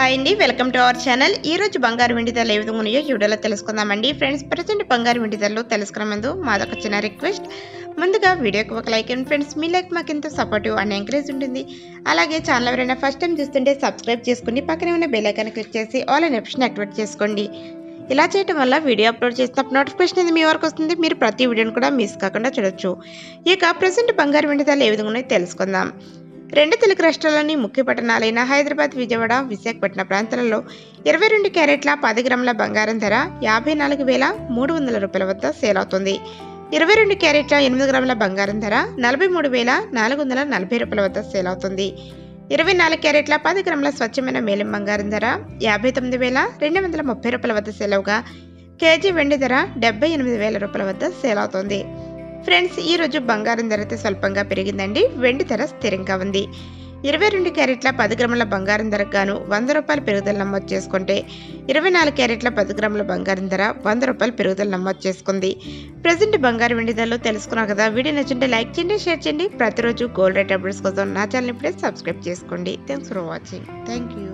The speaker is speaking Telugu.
హాయ్ అండి వెల్కమ్ టు అవర్ ఛానల్ ఈ రోజు బంగారు వెండి ధరలు ఏ విధంగా ఉన్నాయో ఈ వీడియోలో తెలుసుకుందామండి ఫ్రెండ్స్ ప్రజెంట్ బంగారు వెండి ధరలు తెలుసుకునే ముందు మాదొక చిన్న రిక్వెస్ట్ ముందుగా వీడియోకి ఒక లైక్ అండ్ ఫ్రెండ్స్ మీ లైక్ మాకు ఎంతో సపోర్టివ్ అండ్ ఎంకరేజ్ ఉంటుంది అలాగే ఛానల్ ఎవరైనా ఫస్ట్ టైం చూస్తుంటే సబ్స్క్రైబ్ చేసుకుని పక్కనే ఉన్న బెల్ ఐకాన్ క్లిక్ చేసి ఆల్ అనే ఆప్షన్ యాక్టివేట్ చేసుకోండి ఇలా చేయడం వల్ల వీడియో అప్లోడ్ చేసినప్పుడు నోటిఫికేషన్ అనేది మీ వరకు వస్తుంది మీరు ప్రతి వీడియోని కూడా మిస్ కాకుండా చూడొచ్చు ఇక ప్రజెంట్ బంగారు వెండి ధరలు ఏ విధంగా ఉన్నాయో తెలుసుకుందాం రెండు తెలుగు రాష్ట్రాల్లోని ముఖ్య పట్టణాలైన హైదరాబాద్ విజయవాడ విశాఖపట్నం ప్రాంతాలలో ఇరవై రెండు క్యారెట్ల పది గ్రాముల బంగారం ధర యాభై నాలుగు వేల మూడు వందల రూపాయల వద్ద సేల్ అవుతుంది ఇరవై రెండు క్యారెట్ల ఎనిమిది గ్రాముల బంగారం ధర నలభై మూడు వేల నాలుగు వందల నలభై రూపాయల వద్ద సేల్ అవుతుంది ఇరవై నాలుగు క్యారెట్ల పది గ్రాముల స్వచ్ఛమైన మేలిం బంగారం ధర యాభై తొమ్మిది వేల రెండు వందల ముప్పై రూపాయల వద్ద సేల్ అవగా కేజీ వెండి ధర డెబ్బై ఎనిమిది వేల రూపాయల వద్ద సేల్ అవుతుంది ఫ్రెండ్స్ ఈ రోజు బంగారం ధర అయితే స్వల్పంగా పెరిగిందండి వెండి ధర స్థిరంగా ఉంది ఇరవై రెండు క్యారెట్ల పది గ్రాముల బంగారం ధరకు గాను వంద రూపాయల పెరుగుదల నమోదు చేసుకుంటే ఇరవై నాలుగు క్యారెట్ల పది గ్రాముల బంగారం ధర వంద రూపాయల పెరుగుదల నమోదు చేసుకుంది ప్రజెంట్ బంగారు వెండి ధరలు తెలుసుకున్నారు కదా వీడియో నచ్చింటే లైక్ చేయండి షేర్ చేయండి ప్రతిరోజు గోల్డ్ రేట్ అప్డేట్స్ కోసం నా ఛానల్ ఇప్పుడే సబ్స్క్రైబ్ చేసుకోండి thanks for watching thank you